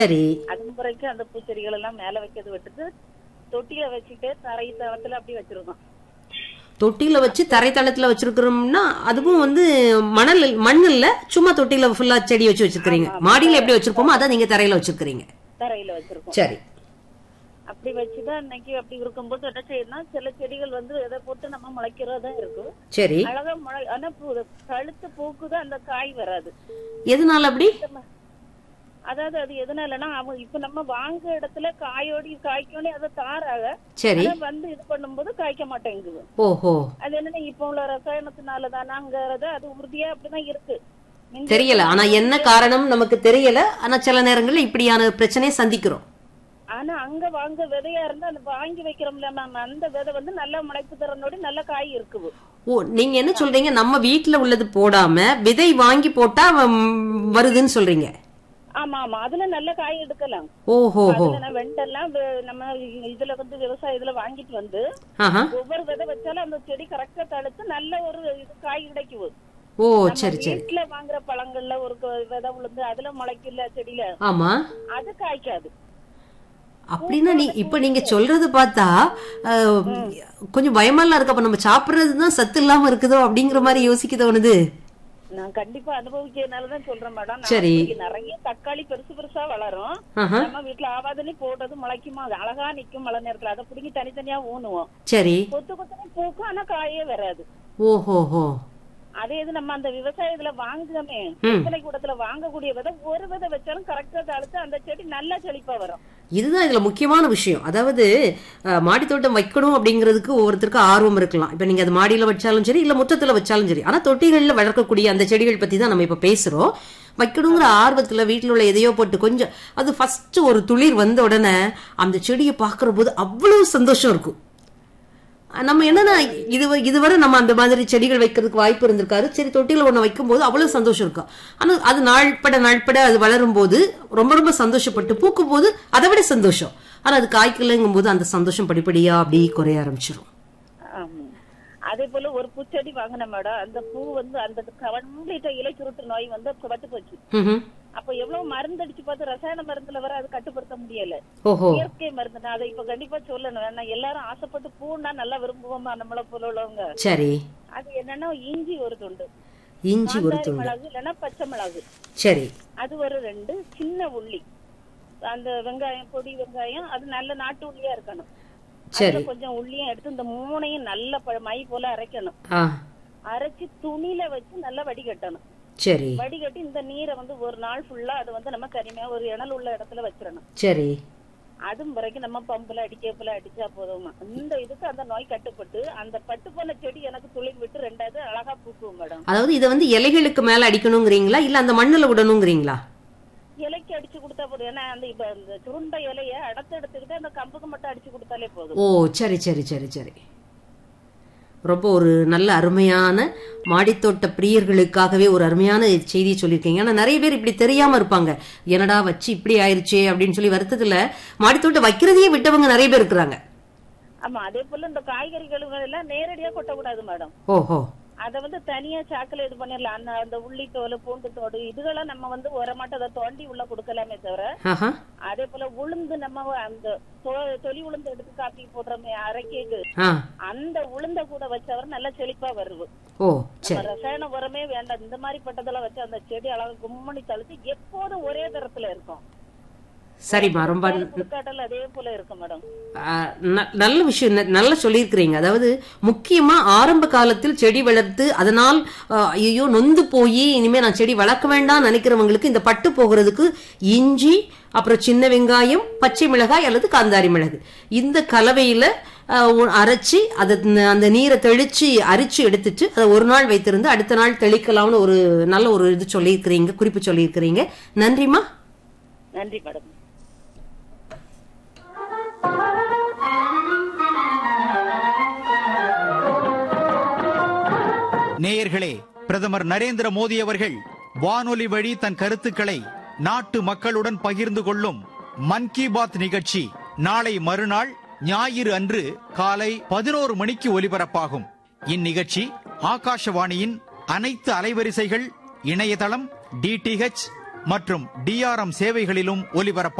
சரி அது பிறகு அந்த பூச்செடிகள் எல்லாம் மேல வைக்கிறது விட்டுட்டு தொட்டியில வச்சுட்டு தரை தளத்துல அப்படி வச்சிருக்கோம் தொட்டியில வச்சு தரைத்தளத்துல வச்சிருக்கிறோம்னா அதுவும் வந்து மணல் மண் இல்ல சும்மா தொட்டியில ஃபுல்லா செடி வச்சு வச்சிருக்கீங்க மாடியில எப்படி வச்சிருப்போமோ அதான் நீங்க தரையில வச்சிருக்கீங்க தரையில வச்சிருக்கோம் சரி அப்படி வச்சுதான் இன்னைக்கு அப்படி இருக்கும்போது என்ன செய்யணும்னா சில செடிகள் வந்து எதை போட்டு நம்ம முளைக்கிறதா இருக்கும் சரி அழகா முளை ஆனா பூ- கழுத்து பூக்குது அந்த காய் வராது எதனால அப்படி அதாவது அது எதனாலன்னா அவங்க இப்ப நம்ம வாங்க இடத்துல காயோடி காய்க்கோனே அதை தாராக சரி ஆனா வந்து இது பண்ணும்போது காய்க்க மாட்டேங்குது ஓஹோ அது என்னன்னா இப்ப உள்ள ரசாயனத்தினால தானாங்கிறது அது உறுதியா அப்படிதான் இருக்கு முந்தி தெரியல ஆனா என்ன காரணம் நமக்கு தெரியல ஆனா சில நேரங்கள்ல இப்படியான பிரச்சனையை சந்திக்கிறோம் ஆனா அங்க வாங்க விதையா இருந்தா அந்த வாங்கி வைக்கிறோம்ல மேம் அந்த விதை வந்து நல்ல முளைப்பு திறனோட நல்ல காய் இருக்குது ஓ நீங்க என்ன சொல்றீங்க நம்ம வீட்ல உள்ளது போடாம விதை வாங்கி போட்டா ம், வருதுன்னு சொல்றீங்க ஆமா ஆமா அதுல நல்ல காய் எடுக்கலாம் ஓஹோ ஹோ அதுல நான் வெண்டெல்லாம் வெ- நம்ம இதுல வந்து விவசாய இதுல வாங்கிட்டு வந்து ஆஹா ஒவ்வொரு விதை வச்சாலும் அந்த செடி கரெக்டா தடுத்து நல்ல ஒரு இது காய் கிடைக்குது ஓ நம்ம சரி சரி வீட்டுல வாங்குற பழங்கள்ல ஒரு க- விதை உளுந்து அதுல முளைக்கல செடியில ஆமா அது காய்க்காது அப்படின்னா நீ இப்ப நீங்க சொல்றது பார்த்தா அஹ், கொஞ்சம் பயமாலாம் இருக்கு அப்ப நம்ம சாப்பிடுறது தான் சத்து இல்லாம இருக்குதோ அப்படிங்கிற மாதிரி யோசிக்க தோணுது நான் கண்டிப்பா அனுபவிக்கிறதுனாலதான் சொல்றேன் மேடம் நான் சரி. இங்க நிறைய தக்காளி பெருசு பெருசா வளரும் ஆஹா நம்ம வீட்டுல ஆவாதனி போட்டது முளைக்குமா அது அழகா நிக்கும் மழை நேரத்துல அதை பிடிங்கி தனித்தனியா ஊனுவோம் சரி கொத்து கொத்தனே பூக்கும் ஆனா காயே வராது ஓஹோ ஹோ அதே இது நம்ம அந்த விவசாயத்துல வாங்குறோமே ம். விற்பனை கூடத்துல வாங்கக்கூடிய விதை ஒரு விதை வச்சாலும் கரெக்டா தடுத்து அந்த செடி நல்லா செழிப்பா வரும் இதுதான் இதுல முக்கியமான விஷயம் அதாவது அஹ், மாடித்தோட்டம் வைக்கணும் அப்படிங்கிறதுக்கு ஒவ்வொருத்தருக்கும் ஆர்வம் இருக்கலாம் இப்ப நீங்க அது மாடியில வச்சாலும் சரி இல்ல முற்றத்துல வச்சாலும் சரி ஆனா தொட்டிகள்ல வளர்க்கக்கூடிய அந்த செடிகள் பத்தி தான் நம்ம இப்ப பேசுறோம் வைக்கணுங்கிற ஆர்வத்துல வீட்டுல உள்ள எதையோ போட்டு கொஞ்சம் அது ஃபர்ஸ்ட் ஒரு துளிர் வந்த உடனே அந்த செடியை பார்க்கிற போது அவ்வளவு சந்தோஷம் இருக்கும் அஹ், நம்ம என்னன்னா இது இதுவரை நம்ம அந்த மாதிரி செடிகள் வைக்கிறதுக்கு வாய்ப்பு இருந்திருக்காரு சரி தொட்டில ஒண்ணு வைக்கும்போது அவ்வளவு சந்தோஷம் இருக்கும் ஆனா அது நாள்பட நாள்பட அது வளரும் போது ரொம்ப ரொம்ப சந்தோஷப்பட்டு பூக்கும் போது அதை விட சந்தோஷம் ஆனா அது காய்க்கலைங்கும் போது அந்த சந்தோஷம் படிப்படியா அப்படி குறைய ஆரம்பிச்சிடும் ஆமா. அதே போல ஒரு பூச்செடி வாங்கின மேடம் அந்த பூ வந்து அந்த கம்ப்ளீட்டா இலை சுருட்டு நோய் வந்து பட்டு போச்சு ம்ஹும். அப்ப எவ்வளவு மருந்து அடிச்சு பார்த்து ரசாயன மருந்துல வர அது கட்டுப்படுத்த முடியல ஓஹோ இயற்கை மருந்து நான் அதை இப்ப கண்டிப்பா சொல்லணும் ஏன்னா எல்லாரும் ஆசைப்பட்டு பூன்னா நல்லா விரும்புவோமா நம்மள போல உள்ளவங்க சரி அது என்னன்னா இஞ்சி ஒரு துண்டு இஞ்சி ஒரு காந்தாரி துண்டு மிளகு இல்லைன்னா பச்சை மிளகு சரி அது ஒரு ரெண்டு சின்ன உள்ளி அந்த வெங்காயம் பொடி வெங்காயம் அது நல்ல நாட்டு உள்ளியா இருக்கணும் சரி அதுல கொஞ்சம் உள்ளியும் எடுத்து இந்த மூணையும் நல்ல ப- மை போல அரைக்கணும் ஆ அரைச்சு துணியில வச்சு நல்லா வடிகட்டணும் சரி வடிகட்டி இந்த நீரை வந்து ஒரு நாள் ஃபுல்லா அது வந்து நம்ம கரிமையா ஒரு இணல் உள்ள இடத்துல வச்சிடணும் சரி அதுவும் பிறகு நம்ம பம்புல அடிக்கப்புல அடிச்சா போதுமா இந்த இதுக்கு அந்த நோய் கட்டுப்பட்டு அந்த பட்டு போன செடி எனக்கு துளிர் விட்டு ரெண்டாவது அழகா பூக்கும் மேடம் அதாவது இதை வந்து இலைகளுக்கு மேல அடிக்கணுங்கிறீங்களா இல்ல அந்த மண்ணுல விடணுங்கிறீங்களா இலைக்கு அடிச்சு கொடுத்தா போதும் ஏன்னா அந்த இப்ப இந்த சுருண்ட இலைய அடத்து எடுத்துக்கிட்டு அந்த கம்புக்கு மட்டும் அடிச்சு கொடுத்தாலே போதும் ஓ சரி சரி சரி சரி ரொம்ப ஒரு நல்ல அருமையான மாடித்தோட்ட பிரியர்களுக்காகவே ஒரு அருமையான செய்தியை சொல்லியிருக்கீங்க ஆனா நிறைய பேர் இப்படி தெரியாம இருப்பாங்க என்னடா வச்சு இப்படி ஆயிருச்சே அப்படின்னு சொல்லி வருத்தத்துல மாடித்தோட்டம் வைக்கிறதையே விட்டவங்க நிறைய பேர் இருக்கிறாங்க ஆமா அதே போல இந்த காய்கறிகள் எல்லாம் நேரடியா கொட்டக்கூடாது மேடம் ஓஹோ அத வந்து தனியா சாக்குல இது பண்ணிடலாம் அந்த அந்த உள்ளி தோல் பூண்டு தோடு இதுகளை நம்ம வந்து உரமாட்ட அதை தோண்டி உள்ள கொடுக்கலாமே தவிர ஆஹா அதே போல உளுந்து நம்ம அந்த தொ- தொலி உளுந்து எடுத்து காப்பி போடுறோமே அரைக்கேக்கு ஆ அந்த உளுந்த கூட வச்சவர் நல்லா செழிப்பா வருது ஓ நம்ம சரி ரசாயன உரமே வேண்டாம் இந்த மாதிரி பட்டதெல்லாம் வச்சு அந்த செடி அழகா கும்மணி தழுத்து எப்போதும் ஒரே தரத்துல இருக்கும் சரிம்மா ரொம்ப புதுக்காட்டல் அதே போல இருக்கும் மேடம் ஆ, ந- நல்ல விஷயம் ந- நல்லா சொல்லியிருக்கிறீங்க அதாவது முக்கியமா ஆரம்ப காலத்தில் செடி வளர்த்து அதனால் ஆ, ஐயோ நொந்து போய் இனிமே நான் செடி வளர்க்க வேண்டாம் நினைக்கிறவங்களுக்கு இந்த பட்டு போகிறதுக்கு இஞ்சி அப்புறம் சின்ன வெங்காயம் பச்சை மிளகாய் அல்லது காந்தாரி மிளகு இந்த கலவையில ஆ, உ- அரைச்சி அதை அந்த நீரை தெளிச்சு அரிச்சு எடுத்துட்டு அதை ஒரு நாள் வைத்திருந்து அடுத்த நாள் தெளிக்கலாம்னு ஒரு நல்ல ஒரு இது சொல்லியிருக்கிறீங்க குறிப்பு சொல்லியிருக்கிறீங்க நன்றிம்மா நன்றி மேடம் நேயர்களே பிரதமர் நரேந்திர மோடி அவர்கள் வானொலி வழி தன் கருத்துக்களை நாட்டு மக்களுடன் பகிர்ந்து கொள்ளும் மன் கி பாத் நிகழ்ச்சி நாளை மறுநாள் ஞாயிறு அன்று காலை பதினோரு மணிக்கு ஒலிபரப்பாகும் இந்நிகழ்ச்சி ஆகாஷவாணியின் அனைத்து அலைவரிசைகள் இணையதளம் டிடிஹெச் மற்றும் டிஆர்எம் சேவைகளிலும் ஒலிபரப்ப